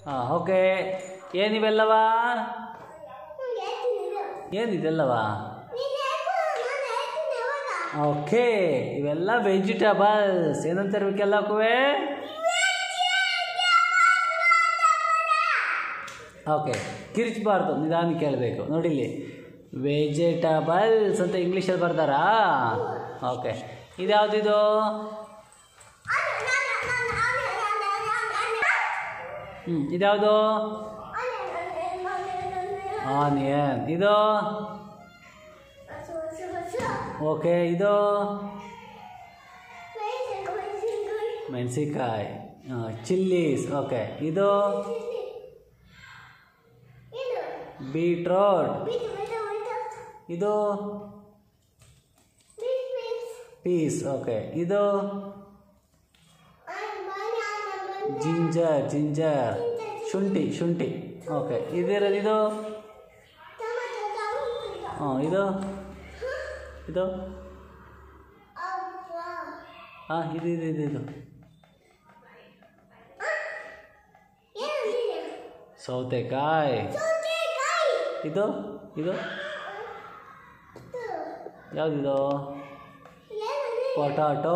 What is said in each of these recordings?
ಹಾಂ ಓಕೆ ಏನಿವೆಲ್ಲವ ಏನಿದೆಲ್ಲವಾ ಓಕೆ ಇವೆಲ್ಲ ವೆಜಿಟೇಬಲ್ಸ್ ಏನಂತಾರೆ ಇವಕ್ಕೆಲ್ಲಕ್ಕೂ ಓಕೆ ಕಿರಿಚಬಾರ್ದು ನಿಧಾನ ಕೇಳಬೇಕು ನೋಡಿಲ್ಲಿ ವೆಜಿಟೇಬಲ್ಸ್ ಅಂತ ಇಂಗ್ಲೀಷಲ್ಲಿ ಬರ್ತಾರಾ ಓಕೆ ಇದ್ಯಾವುದಿದು ಹ್ಞೂ ಇದ್ಯಾವುದು ಆನಿಯನ್ ಇದು ಓಕೆ ಇದು ಮೆಣಸಿನ್ಕಾಯಿ ಚಿಲ್ಲೀಸ್ ಓಕೆ ಇದು ಬೀಟ್ರೋಟ್ ಇದು ಪೀಸ್ ಓಕೆ ಇದು ಜಿಂಜರ್ ಜಿಂಜರ್ ಶುಂಠಿ ಶುಂಠಿ ಓಕೆ ಇದಿರೋದು ಇದು ಹಾಂ ಇದು ಇದು ಹಾಂ ಇದು ಇದು ಇದು ಇದು ಸೌತೆಕಾಯಿ ಇದು ಇದು ಯಾವುದಿದು ಪೊಟಾಟೊ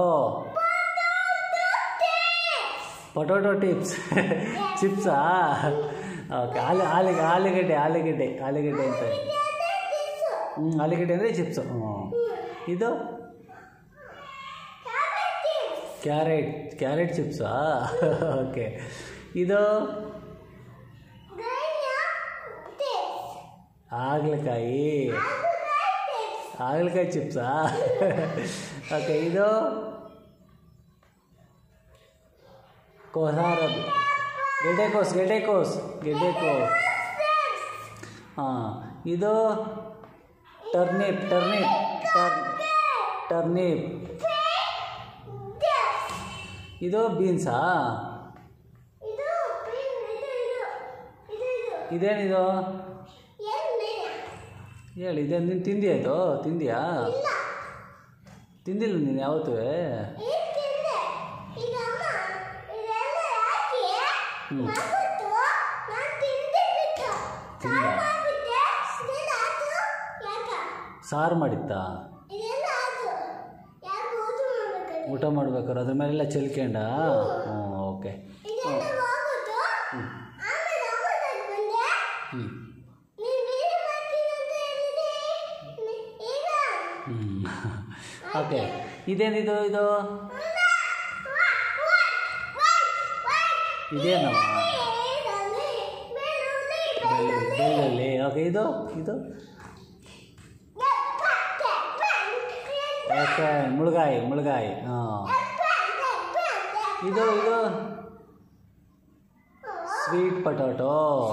ಪೊಟಾಟೊ ಟಿಪ್ಸ್ ಚಿಪ್ಸಾ ಓಕೆ ಆಲು ಆಲಿಗೆ ಆಲೂಗಡ್ಡೆ ಆಲೂಗಡ್ಡೆ ಆಲೂಗಡ್ಡೆ ಅಂತ ಹ್ಞೂ ಆಲೂಗಡ್ಡೆ ಅಂದರೆ ಚಿಪ್ಸು ಹ್ಞೂ ಇದು ಕ್ಯಾರೆಟ್ ಕ್ಯಾರೆಟ್ ಚಿಪ್ಸಾ ಓಕೆ ಇದು ಹಾಗಲಕಾಯಿ ಹಾಗಲಕಾಯಿ ಚಿಪ್ಸಾ ಓಕೆ ಇದು ಕೋಸಾರ ಗೆಡ್ಡೆಕೋಸ್ ಗೆಡ್ಡೆಕೋಸ್ ಗೆಡ್ಡೆಕೋಸ್ ಹಾಂ ಇದು ಟರ್ನಿಪ್ ಟರ್ನಿಪ್ ಟರ್ ಟರ್ನಿಪ್ ಇದು ಬೀನ್ಸಾ ಇದೇನಿದು ಹೇಳಿ ಇದೇನು ನೀನು ತಿಂದಿಯಾ ಇದು ತಿಂದಿಯಾ ತಿಂದಿಲ್ಲ ನೀನು ಯಾವತ್ತೂ ಹ್ಞೂ ಸಾರು ಮಾಡಿತ್ತಾ ಊಟ ಮಾಡ್ಬೇಕಾದ್ರೆ ಅದ್ರ ಮೇಲೆಲ್ಲ ಚೆಲ್ಕೊಂಡ ಹ್ಞೂ ಓಕೆ ಹ್ಞೂ ಹ್ಞೂ ಓಕೆ ಇದೇನಿದು ಇದು ಇದೇನು ಬೆಳ್ಳುಳ್ಳಿ ಓಕೆ ಇದು ಇದು ಓಕೆ ಮುಳುಗಾಯಿ ಮುಳುಗಾಯಿ ಹಾಂ ಇದು ಇದು ಸ್ವೀಟ್ ಪೊಟಾಟೊ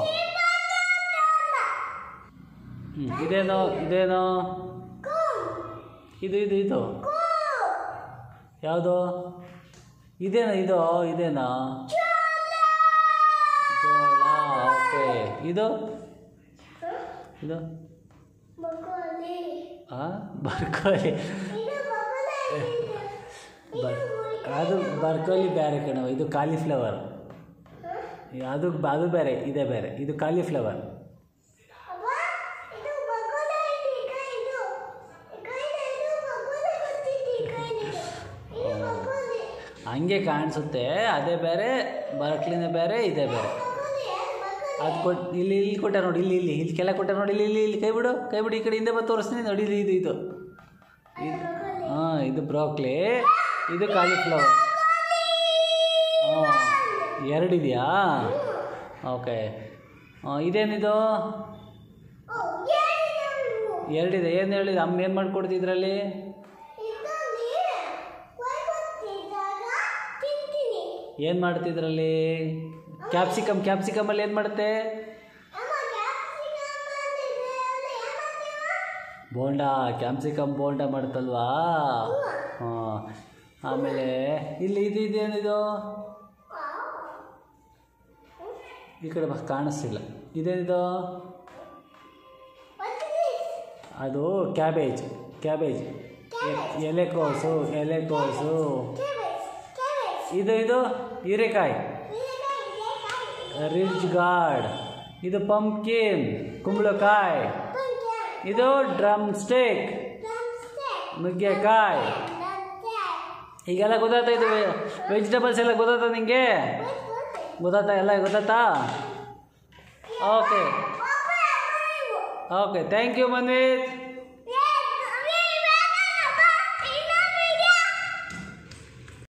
ಹ್ಞೂ ಇದೇನೋ ಇದೇನೋ ಇದು ಇದು ಇದು ಯಾವುದು ಇದೇನಾ ಇದು ಇದೇನಾ ಜೋಳ ಓಕೆ ಇದು ಇದು ಹಾಂ ಬರ್ಕೋಲಿ ಬರ್ ಅದು ಬರ್ಕೋಲಿ ಬೇರೆ ಕಣವ ಇದು ಕಾಲಿಫ್ಲವರ್ ಅದು ಅದು ಬೇರೆ ಇದೇ ಬೇರೆ ಇದು ಕಾಲಿಫ್ಲವರ್ ಹಂಗೆ ಕಾಣಿಸುತ್ತೆ ಅದೇ ಬೇರೆ ಬರ್ಕ್ಲಿನೇ ಬೇರೆ ಇದೇ ಬೇರೆ ಅದು ಕೊಟ್ಟು ಇಲ್ಲಿ ಇಲ್ಲಿ ಕೊಟ್ಟ ನೋಡಿ ಇಲ್ಲಿ ಇಲ್ಲಿ ಇಲ್ಲಿ ಕೆಲ ಕೊಟ್ಟ ನೋಡಿ ಇಲ್ಲಿ ಇಲ್ಲಿ ಇಲ್ಲಿ ಕೈ ಬಿಡು ಕೈ ಬಿಡು ಈ ಕಡೆ ಹಿಂದೆ ಬಂದು ತೋರಿಸ್ತೀನಿ ನೋಡಿ ಇಲ್ಲಿ ಇದು ಇದು ಇದು ಹಾಂ ಇದು ಬ್ರೋಕ್ಲಿ ಇದು ಕಾಲಿಫ್ಲವರ್ ಹಾಂ ಎರಡಿದೆಯಾ ಓಕೆ ಇದೇನಿದು ಎರಡಿದೆ ಏನು ಹೇಳಿದ ಅಮ್ಮ ಏನು ಮಾಡಿಕೊಡ್ತಿದ್ರಲ್ಲಿ ಏನು ಮಾಡ್ತಿದ್ರಲ್ಲಿ ಕ್ಯಾಪ್ಸಿಕಮ್ ಕ್ಯಾಪ್ಸಿಕಮಲ್ಲಿ ಏನು ಮಾಡುತ್ತೆ ಬೋಂಡ ಕ್ಯಾಪ್ಸಿಕಮ್ ಬೋಂಡ ಮಾಡುತ್ತಲ್ವಾ ಹಾಂ ಆಮೇಲೆ ಇಲ್ಲಿ ಇದು ಇದೇನಿದು ಈ ಕಡೆ ಬಾ ಕಾಣಿಸ್ತಿಲ್ಲ ಇದೇನಿದು ಅದು ಕ್ಯಾಬೇಜ್ ಕ್ಯಾಬೇಜ್ ಎ- ಎಲೆಕೋಸು ಎಲೆಕೋಸು ಇದು ಇದು ಹೀರೆಕಾಯಿ ರಿಚ್ ಗಾರ್ಡ್ ಇದು ಪಂಪ್ಕಿನ್ ಕುಂಬಳಕಾಯಿ ಇದು ಡ್ರಮ್ ಸ್ಟೇಕ್ ನುಗ್ಗೆಕಾಯಿ ಈಗೆಲ್ಲ ಗೊತ್ತಾಯ್ತಾ ಇದು ವೆಜಿಟೇಬಲ್ಸ್ ಎಲ್ಲ ಗೊತ್ತಾಯ್ತಾ ನಿಂಗೆ ಗೊತ್ತಾಯ್ತಾ ಎಲ್ಲ ಗೊತ್ತಾಯ್ತಾ okay okay thank you Manvith